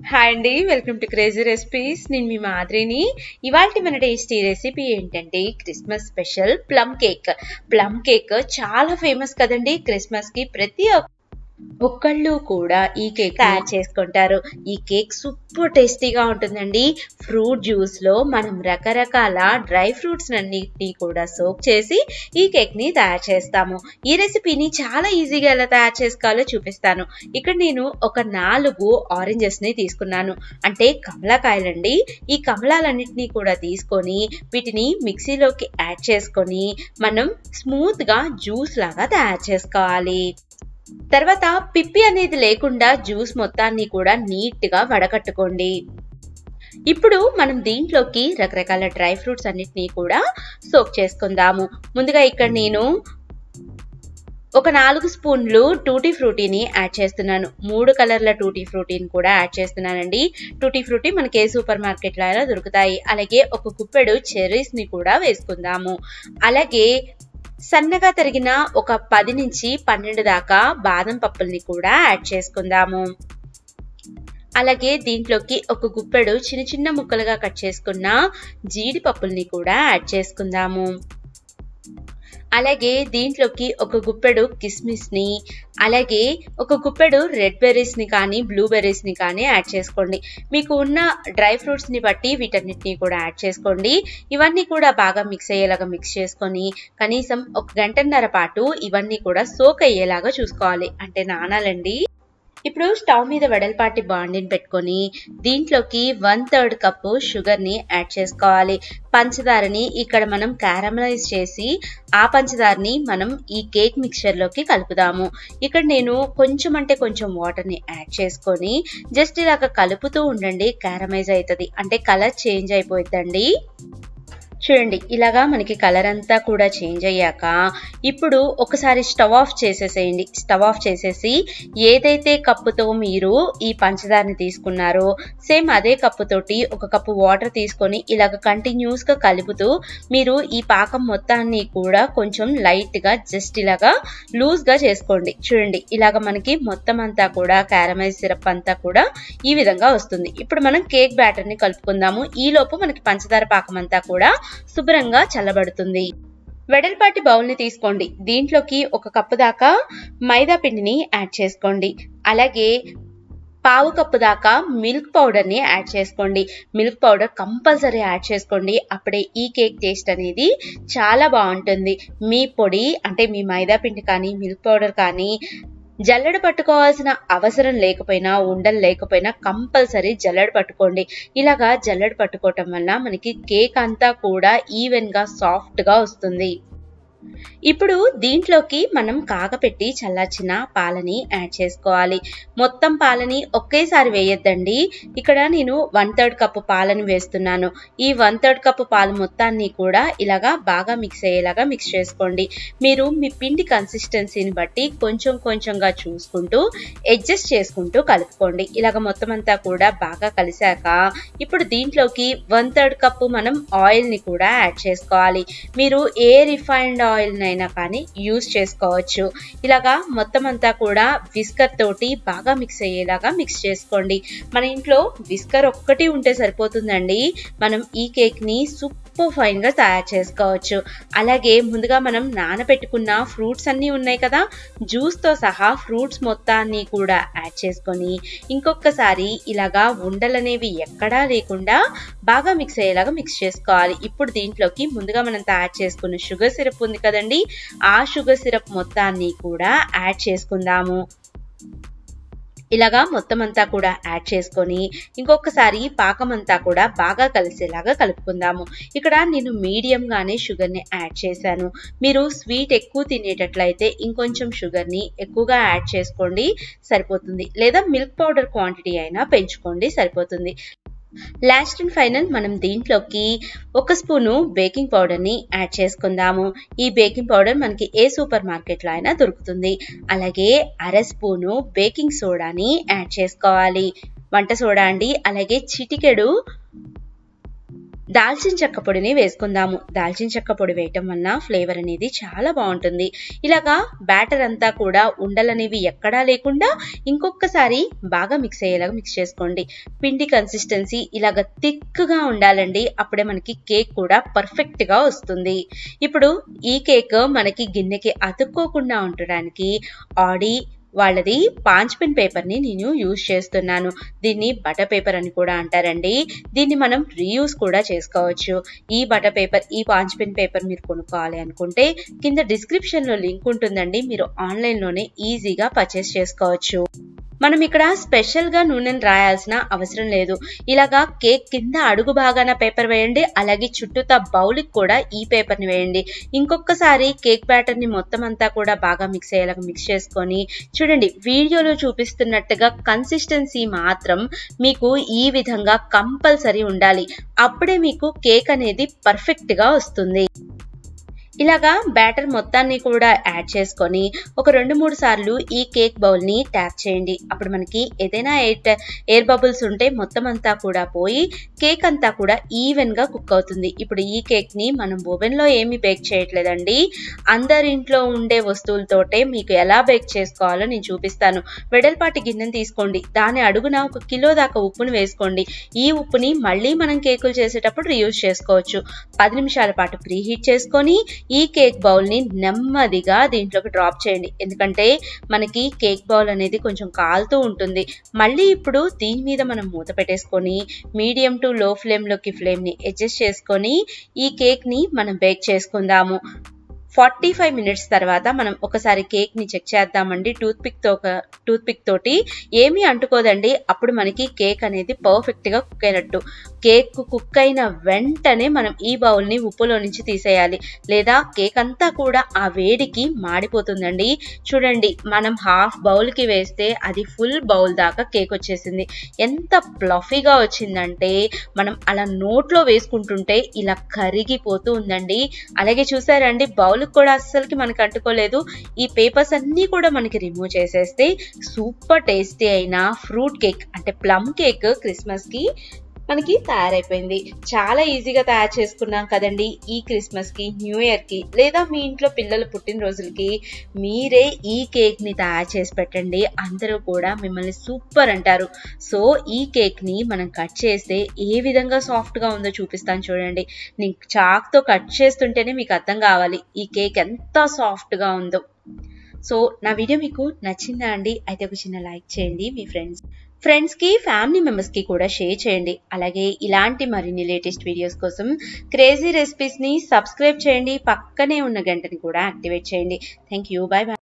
hi అండి welcome to crazy recipes నేను మీ మాదిరిని ఇవాళ మన టేస్టీ రెసిపీ ఏంటంటే Christmas special plum cake plum cake చాలా ఫేమస్ కదండి క్రిస్మస్ కి ప్రతి ఒక్క ఒక్కళ్ళు కూడా ఈ కేక్ తయారు చేసుకుంటారు ఈ కేక్ సూపర్ టేస్టీగా ఉంటుందండి ఫ్రూట్ జ్యూస్ లో మనం రకరకాల డ్రై ఫ్రూట్స్ అన్నిటినీ కూడా సోక్ చేసి ఈ కేక్ ని తయారు చేస్తాము ఈ రెసిపీని చాలా ఈజీగా ఎలా తయారు చేసుకోవాలో చూపిస్తాను ఇక్కడ నేను ఒక నాలుగు ఆరెంజెస్ ని తీసుకున్నాను అంటే కమలాకాయలండి ఈ కమలాలన్నింటినీ కూడా తీసుకొని వీటిని మిక్సీలోకి యాడ్ చేసుకొని మనం స్మూత్ గా జ్యూస్ లాగా తయారు చేసుకోవాలి తర్వాత పిప్పి అనేది లేకుండా జ్యూస్ మొత్తాన్ని కూడా నీట్ గా వడకట్టుకోండి ఇప్పుడు మనం దీంట్లోకి రకరకాల డ్రై ఫ్రూట్స్ అన్నిటినీ కూడా సోక్ చేసుకుందాము ముందుగా ఇక్కడ నేను ఒక నాలుగు స్పూన్లు టూటీ ఫ్రూటీని యాడ్ చేస్తున్నాను మూడు కలర్ల టూటీ ఫ్రూటీని కూడా యాడ్ చేస్తున్నానండి టూటీ ఫ్రూటీ మనకి ఏ సూపర్ మార్కెట్లో అయినా దొరుకుతాయి అలాగే ఒక కుప్పెడు చెర్రీస్ని కూడా వేసుకుందాము అలాగే సన్నగా తరిగిన ఒక పది నుంచి పన్నెండు దాకా బాదం పప్పుల్ని కూడా యాడ్ చేసుకుందాము అలాగే దీంట్లోకి ఒక గుప్పెడు చిన్న చిన్న ముక్కలుగా కట్ చేసుకున్న జీడిపప్పుల్ని కూడా యాడ్ చేసుకుందాము అలాగే దీంట్లోకి ఒక గుప్పెడు కిస్మిస్ని అలాగే ఒక గుప్పెడు రెడ్ బెర్రీస్ని కానీ బ్లూ బెర్రీస్ని కానీ యాడ్ చేసుకోండి మీకు ఉన్న డ్రై ఫ్రూట్స్ని బట్టి వీటన్నిటిని కూడా యాడ్ చేసుకోండి ఇవన్నీ కూడా బాగా మిక్స్ అయ్యేలాగా మిక్స్ చేసుకొని కనీసం ఒక గంటన్నర పాటు ఇవన్నీ కూడా సోక్ అయ్యేలాగా చూసుకోవాలి అంటే నానాలండి ఇప్పుడు స్టవ్ మీద వెడల్పాటి బాండిని పెట్టుకొని దీంట్లోకి వన్ థర్డ్ కప్పు షుగర్ని యాడ్ చేసుకోవాలి పంచదారని ఇక్కడ మనం క్యారమలైజ్ చేసి ఆ పంచదారని మనం ఈ కేక్ మిక్చర్లోకి కలుపుదాము ఇక్కడ నేను కొంచెం అంటే కొంచెం వాటర్ని యాడ్ చేసుకొని జస్ట్ ఇలాగ కలుపుతూ ఉండండి క్యారమైజ్ అవుతుంది అంటే కలర్ చేంజ్ అయిపోతుందండి చూడండి ఇలాగా మనకి కలర్ అంతా కూడా చేంజ్ అయ్యాక ఇప్పుడు ఒకసారి స్టవ్ ఆఫ్ చేసేసేయండి స్టవ్ ఆఫ్ చేసేసి ఏదైతే కప్పుతో మీరు ఈ పంచదారని తీసుకున్నారో సేమ్ అదే కప్పుతోటి ఒక కప్పు వాటర్ తీసుకొని ఇలాగ కంటిన్యూస్గా కలుపుతూ మీరు ఈ పాకం మొత్తాన్ని కూడా కొంచెం లైట్గా జస్ట్ ఇలాగా లూజ్గా చేసుకోండి చూడండి ఇలాగ మనకి మొత్తం అంతా కూడా క్యారమైజ్ సిరప్ అంతా కూడా ఈ విధంగా వస్తుంది ఇప్పుడు మనం కేక్ బ్యాటర్ని కలుపుకుందాము ఈలోపు మనకి పంచదార పాకం అంతా కూడా శుభ్రంగా చల్లబడుతుంది వెడల్పాటి బౌల్ని తీసుకోండి దీంట్లోకి ఒక కప్పు దాకా మైదా పిండిని యాడ్ చేసుకోండి అలాగే పావు కప్పు దాకా మిల్క్ పౌడర్ని యాడ్ చేసుకోండి మిల్క్ పౌడర్ కంపల్సరీ యాడ్ చేసుకోండి అప్పుడే ఈ కేక్ టేస్ట్ అనేది చాలా బాగుంటుంది మీ పొడి అంటే మీ మైదా పిండి కానీ మిల్క్ పౌడర్ కానీ జల్లెడ పట్టుకోవాల్సిన అవసరం లేకపోయినా ఉండలు లేకపోయినా కంపల్సరీ జల్లెడ పట్టుకోండి ఇలాగా జల్లెడ పట్టుకోవటం వల్ల మనకి కేక్ అంతా కూడా ఈవెన్గా సాఫ్ట్గా వస్తుంది ఇప్పుడు దీంట్లోకి మనం కాగపెట్టి చల్లార్చిన పాలని యాడ్ చేసుకోవాలి మొత్తం పాలని ఒకేసారి వేయొద్దండి ఇక్కడ నేను వన్ థర్డ్ కప్పు పాలని వేస్తున్నాను ఈ వన్ థర్డ్ కప్పు పాలు మొత్తాన్ని కూడా ఇలాగా బాగా మిక్స్ అయ్యేలాగా మిక్స్ చేసుకోండి మీరు మీ పిండి కన్సిస్టెన్సీని బట్టి కొంచెం కొంచెంగా చూసుకుంటూ అడ్జస్ట్ చేసుకుంటూ కలుపుకోండి ఇలాగ మొత్తం అంతా కూడా బాగా కలిసాక ఇప్పుడు దీంట్లోకి వన్ థర్డ్ కప్పు మనం ఆయిల్ని కూడా యాడ్ చేసుకోవాలి మీరు ఏ రిఫైన్డ్ ఆయిల్ అయినా కానీ యూస్ చేసుకోవచ్చు ఇలాగా మొత్తం అంతా కూడా విస్కర్ తోటి బాగా మిక్స్ అయ్యేలాగా మిక్స్ చేసుకోండి మన ఇంట్లో విస్కర్ ఒక్కటి ఉంటే సరిపోతుందండి మనం ఈ కేక్ని సూపర్ ఫైన్గా తయారు చేసుకోవచ్చు అలాగే ముందుగా మనం నానబెట్టుకున్న ఫ్రూట్స్ అన్నీ ఉన్నాయి కదా జ్యూస్తో సహా ఫ్రూట్స్ మొత్తాన్ని కూడా యాడ్ చేసుకొని ఇంకొకసారి ఇలాగా ఉండలనేవి ఎక్కడా లేకుండా బాగా మిక్స్ అయ్యేలాగా మిక్స్ చేసుకోవాలి ఇప్పుడు దీంట్లోకి ముందుగా మనం తయారు చేసుకున్న షుగర్ సిరప్ ఉంది కదండి ఆ షుగర్ సిరప్ మొత్తాన్ని కూడా యాడ్ చేసుకుందాము ఇలాగా మొత్తం అంతా కూడా యాడ్ చేసుకొని ఇంకొకసారి పాకం అంతా కూడా బాగా కలిసేలాగా కలుపుకుందాము ఇక్కడ నేను మీడియంగానే షుగర్ని యాడ్ చేశాను మీరు స్వీట్ ఎక్కువ తినేటట్లయితే ఇంకొంచెం షుగర్ని ఎక్కువగా యాడ్ చేసుకోండి సరిపోతుంది లేదా మిల్క్ పౌడర్ క్వాంటిటీ అయినా పెంచుకోండి సరిపోతుంది లాస్ట్ అండ్ ఫైనల్ మనం దీంట్లోకి ఒక స్పూను బేకింగ్ పౌడర్ని యాడ్ చేసుకుందాము ఈ బేకింగ్ పౌడర్ మనకి ఏ సూపర్ మార్కెట్లో అయినా దొరుకుతుంది అలాగే అర స్పూను బేకింగ్ సోడాని యాడ్ చేసుకోవాలి వంట సోడా అండి అలాగే చిటికెడు దాల్చిన చెక్క పొడిని వేసుకుందాము దాల్చిన చెక్క పొడి వేయటం వలన ఫ్లేవర్ అనేది చాలా బాగుంటుంది ఇలాగా బ్యాటర్ అంతా కూడా ఉండలనేవి ఎక్కడా లేకుండా ఇంకొకసారి బాగా మిక్స్ అయ్యేలాగా మిక్స్ చేసుకోండి పిండి కన్సిస్టెన్సీ ఇలాగ థిక్గా ఉండాలండి అప్పుడే మనకి కేక్ కూడా పర్ఫెక్ట్గా వస్తుంది ఇప్పుడు ఈ కేక్ మనకి గిన్నెకి అతుక్కోకుండా ఉండడానికి ఆడి వాళ్ళది పాంచ్ పిన్ పేపర్ని నేను యూజ్ చేస్తున్నాను దీన్ని బటర్ పేపర్ అని కూడా అంటారండి దీన్ని మనం రీయూస్ కూడా చేసుకోవచ్చు ఈ బటర్ పేపర్ ఈ పాంచ్ పిన్ పేపర్ మీరు కొనుక్కోవాలి అనుకుంటే కింద డిస్క్రిప్షన్లో లింక్ ఉంటుందండి మీరు ఆన్లైన్లోనే ఈజీగా పర్చేస్ చేసుకోవచ్చు మనం ఇక్కడ స్పెషల్గా నూనెను రాయాల్సిన అవసరం లేదు ఇలాగా కేక్ కింద అడుగు భాగాన పేపర్ వేయండి అలాగే చుట్టూతా బౌల్కి కూడా ఈ పేపర్ని వేయండి ఇంకొకసారి కేక్ బ్యాటర్ని మొత్తం అంతా కూడా బాగా మిక్స్ అయ్యేలాగా మిక్స్ చేసుకొని చూడండి వీడియోలో చూపిస్తున్నట్టుగా కన్సిస్టెన్సీ మాత్రం మీకు ఈ విధంగా కంపల్సరీ ఉండాలి అప్పుడే మీకు కేక్ అనేది పర్ఫెక్ట్గా వస్తుంది ఇలాగా బ్యాటర్ మొత్తాన్ని కూడా యాడ్ చేసుకొని ఒక రెండు మూడు సార్లు ఈ కేక్ బౌల్ని ట్యాప్ చేయండి అప్పుడు మనకి ఏదైనా ఎయిర్ ఎయిర్ బబుల్స్ ఉంటే మొత్తం అంతా కూడా పోయి కేక్ అంతా కూడా ఈవెన్గా కుక్ అవుతుంది ఇప్పుడు ఈ కేక్ని మనం ఓవెన్లో ఏమీ బేక్ చేయట్లేదండి అందరింట్లో ఉండే వస్తువులతోటే మీకు ఎలా బేక్ చేసుకోవాలో నేను చూపిస్తాను వెడల్పాటి గిన్నెని తీసుకోండి దాని అడుగున ఒక కిలో దాకా ఉప్పుని వేసుకోండి ఈ ఉప్పుని మళ్ళీ మనం కేకులు చేసేటప్పుడు రీయూజ్ చేసుకోవచ్చు పది నిమిషాల పాటు ప్రీ హీట్ చేసుకొని ఈ కేక్ బౌల్ని నెమ్మదిగా దీంట్లోకి డ్రాప్ చేయండి ఎందుకంటే మనకి కేక్ బౌల్ అనేది కొంచెం కాలుతూ ఉంటుంది మళ్ళీ ఇప్పుడు దీని మీద మనం మూత పెట్టేసుకొని మీడియం టు లో ఫ్లేమ్లోకి ఫ్లేమ్ని అడ్జస్ట్ చేసుకొని ఈ కేక్ని మనం బేక్ చేసుకుందాము ఫార్టీ ఫైవ్ మినిట్స్ తర్వాత మనం ఒకసారి కేక్ని చెక్ చేద్దామండి టూత్ పిక్తో టూత్ పిక్ తోటి ఏమీ అంటుకోదండి అప్పుడు మనకి కేక్ అనేది పర్ఫెక్ట్గా కుక్ అయినట్టు కేక్ కుక్ అయిన వెంటనే మనం ఈ బౌల్ని ఉప్పులో నుంచి తీసేయాలి లేదా కేక్ అంతా కూడా ఆ వేడికి మాడిపోతుందండి చూడండి మనం హాఫ్ బౌల్కి వేస్తే అది ఫుల్ బౌల్ దాకా కేక్ వచ్చేసింది ఎంత ప్లఫీగా వచ్చిందంటే మనం అలా నోట్లో వేసుకుంటుంటే ఇలా కరిగిపోతూ ఉందండి అలాగే చూసారండి బౌల్ కూడా అస్సలకి మనకి అంటుకోలేదు ఈ పేపర్స్ అన్నీ కూడా మనకి రిమూవ్ చేసేస్తే సూపర్ టేస్టీ అయిన ఫ్రూట్ కేక్ అంటే ప్లమ్ కేక్ క్రిస్మస్కి మనకి తయారైపోయింది చాలా ఈజీగా తయారు చేసుకున్నాం కదండి ఈ క్రిస్మస్కి న్యూ ఇయర్కి లేదా మీ ఇంట్లో పిల్లల పుట్టినరోజులకి మీరే ఈ కేక్ని తయారు చేసి పెట్టండి అందరూ కూడా మిమ్మల్ని సూపర్ అంటారు సో ఈ కేక్ని మనం కట్ చేస్తే ఏ విధంగా సాఫ్ట్గా ఉందో చూపిస్తాను చూడండి నేను చాక్తో కట్ చేస్తుంటేనే మీకు అర్థం కావాలి ఈ కేక్ ఎంత సాఫ్ట్గా ఉందో సో నా వీడియో మీకు నచ్చిందా అండి అయితే ఒక చిన్న లైక్ చేయండి మీ ఫ్రెండ్స్ ఫ్రెండ్స్కి ఫ్యామిలీ మెంబర్స్కి కూడా షేర్ చేయండి అలాగే ఇలాంటి మరిన్ని లేటెస్ట్ వీడియోస్ కోసం క్రేజీ రెసిపీస్ని సబ్స్క్రైబ్ చేయండి పక్కనే ఉన్న గంటని కూడా యాక్టివేట్ చేయండి థ్యాంక్ యూ బాయ్ బాయ్